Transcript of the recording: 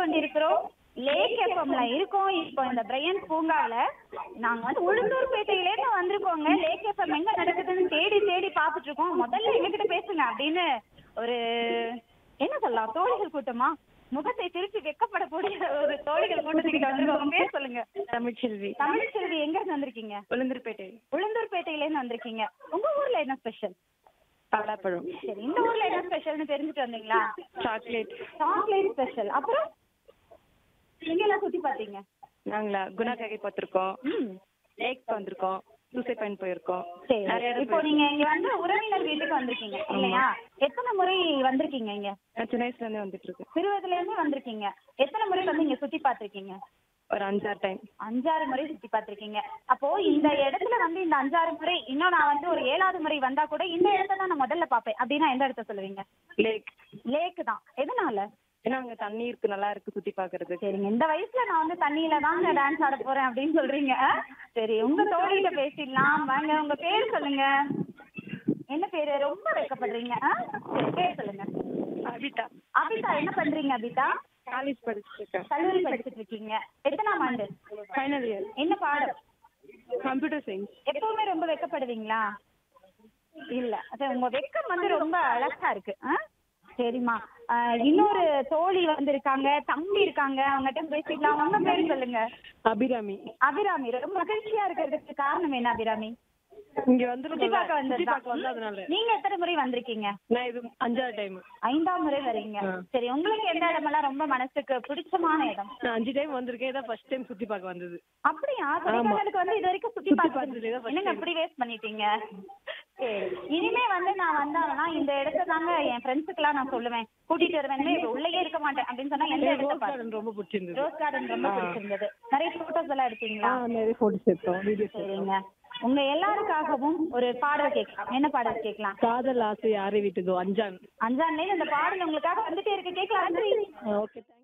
கொண்டிருக்கிறோம் லேக் எஃப்எம்ல இருக்கோம் இப்போ இந்த பிரையன் பூங்கால நாங்க வந்து உளுந்தூர்பேட்டையில இருந்து வந்திருக்கோங்க லேக் எஃப்எம் எங்க நடக்குதுன்னு தேடி தேடி பாத்துட்டு இருக்கோம் முதல்ல எங்ககிட்ட பேசுங்க அப்படின்னு ஒரு என்ன சொல்லலாம் தோழிகள் கூட்டமா முகத்தை திருப்பி வெக்கப்படக்கூடிய ஒரு தோழிகள் கூட்டத்துக்கு வந்திருக்கோம் உங்க பேர் சொல்லுங்க தமிழ்ச்செல்வி தமிழ்ச்செல்வி எங்க இருந்து வந்திருக்கீங்க உளுந்தூர்பேட்டை உளுந்தூர்பேட்டையில இருந்து வந்திருக்கீங்க உங்க ஊர்ல என்ன ஸ்பெஷல் பலாப்பழம் சரி இந்த ஊர்ல என்ன ஸ்பெஷல்னு தெரிஞ்சுட்டு வந்தீங்களா சாக்லேட் சாக்லேட் ஸ்பெஷல் அப்புறம் எங்க எல்லாம் சுத்தி பாத்தீங்க நாங்களா குணா கேகை பார்த்துருக்கோம் ம் லேக் வந்திருக்கோம் சூசை பாயிண்ட் போயிருக்கோம் சரி நிறைய இடம் இப்போ நீங்க இங்க வந்து உறவினர் வீட்டுக்கு வந்திருக்கீங்க இல்லையா எத்தனை முறை வந்திருக்கீங்க இங்க நான் சின்ன வயசுல இருந்தே வந்துட்டு இருக்கேன் சிறுவதுல இருந்தே வந்திருக்கீங்க எத்தனை முறை வந்து இங்க சுத்தி பார்த்திருக்கீங்க ஒரு அஞ்சாறு டைம் அஞ்சாறு முறை சுத்தி பார்த்திருக்கீங்க அப்போ இந்த இடத்துல வந்து இந்த அஞ்சாறு முறை இன்னும் நான் வந்து ஒரு ஏழாவது முறை வந்தா கூட இந்த இடத்த தான் நான் முதல்ல பாப்பேன் அப்படின்னா எந்த இடத்த சொல்லுவீங்க லேக் லேக் தான் எதனால ஏன்னா அங்க தண்ணி இருக்கு நல்லா இருக்கு சுத்தி பாக்குறதுக்கு சரிங்க இந்த வயசுல நான் வந்து தண்ணியில தாங்க டான்ஸ் ஆட போறேன் அப்படின்னு சொல்றீங்க சரி உங்க தோழியில பேசிடலாம் வாங்க உங்க பேர் சொல்லுங்க என்ன பேரு ரொம்ப வைக்கப்படுறீங்க ஆ? சரி, பேர் சொல்லுங்க அபிதா அபிதா என்ன பண்றீங்க அபிதா காலேஜ் படிச்சுட்டு இருக்கேன் கல்லூரி படிச்சிட்டு இருக்கீங்க எத்தனாம் ஆண்டு ஃபைனல் இயர் என்ன பாடம் கம்ப்யூட்டர் சயின்ஸ் எப்பவுமே ரொம்ப வெக்கப்படுவீங்களா இல்ல அது உங்க வெக்கம் வந்து ரொம்ப அழகா இருக்கு ஆ? சரிம்மா ஆ, இன்னொரு தோழி வந்திருக்காங்க தம்பி இருக்காங்க அவங்ககிட்ட பேசிக்கலாம் உங்க பேர் சொல்லுங்க அபிராமி அபிராமி ரொம்ப மகிழ்ச்சியா இருக்கிறதுக்கு காரணம் என்ன அபிராமி இங்க சுத்தி வந்து பார்க்க சுத்தி வந்ததா பார்க்க வந்ததுனால நீங்க எத்தனை முறை வந்திருக்கீங்க நான் இது அஞ்சாறு டைம் ஐந்தாம் முறை வரீங்க ஆ. சரி உங்களுக்கு எந்த இடமெல்லாம் ரொம்ப மனசுக்கு பிடிச்சமான இடம் நான் அஞ்சு டைம் வந்திருக்கேன் இதான் ஃபர்ஸ்ட் டைம் சுத்தி பார்க்க வந்தது அப்படியா கொடைக்கானலுக்கு வந்து இது வரைக்கும் சுத்தி சுத்தி பார்த்தது பார்த்தது இதான் first என்னங்க time. இப்படி வேஸ்ட் பண்ணிட்டீங்க சரி இனிமே வந்து நான் வந்தாங்கன்னா இந்த இடத்த தாங்க என் ஃப்ரெண்ட்ஸுக்கு எல்லாம் நான் சொல்லுவேன் கூட்டிட்டு வருவேன் இப்ப உள்ளேயே இருக்க மாட்டேன் அப்படின்னு சொன்னா எந்த இடத்த ரோஸ் பாரு கார்டன் ரொம்ப பிடிச்சிருந்தது ரோஸ் கார்டன் ரொம்ப ஆ. பிடிச்சிருந்தது நிறைய போட்டோஸ் எல்லாம் எடுத்தீங்களா ஆ நிறைய போட்டோஸ் எடுத்தோம் வீடியோஸ் சரிங்க உங்க எல்லாருக்காகவும் ஒரு பாடல் கேட்கலாம் என்ன பாடல் கேட்கலாம் காதல் ஆசை யாரை வீட்டுதோ அஞ்சான் அஞ்சாம் தேதி அந்த பாடல் உங்களுக்காக வந்துட்டே இருக்கு கேட்கலாம் நன்றி ஓகே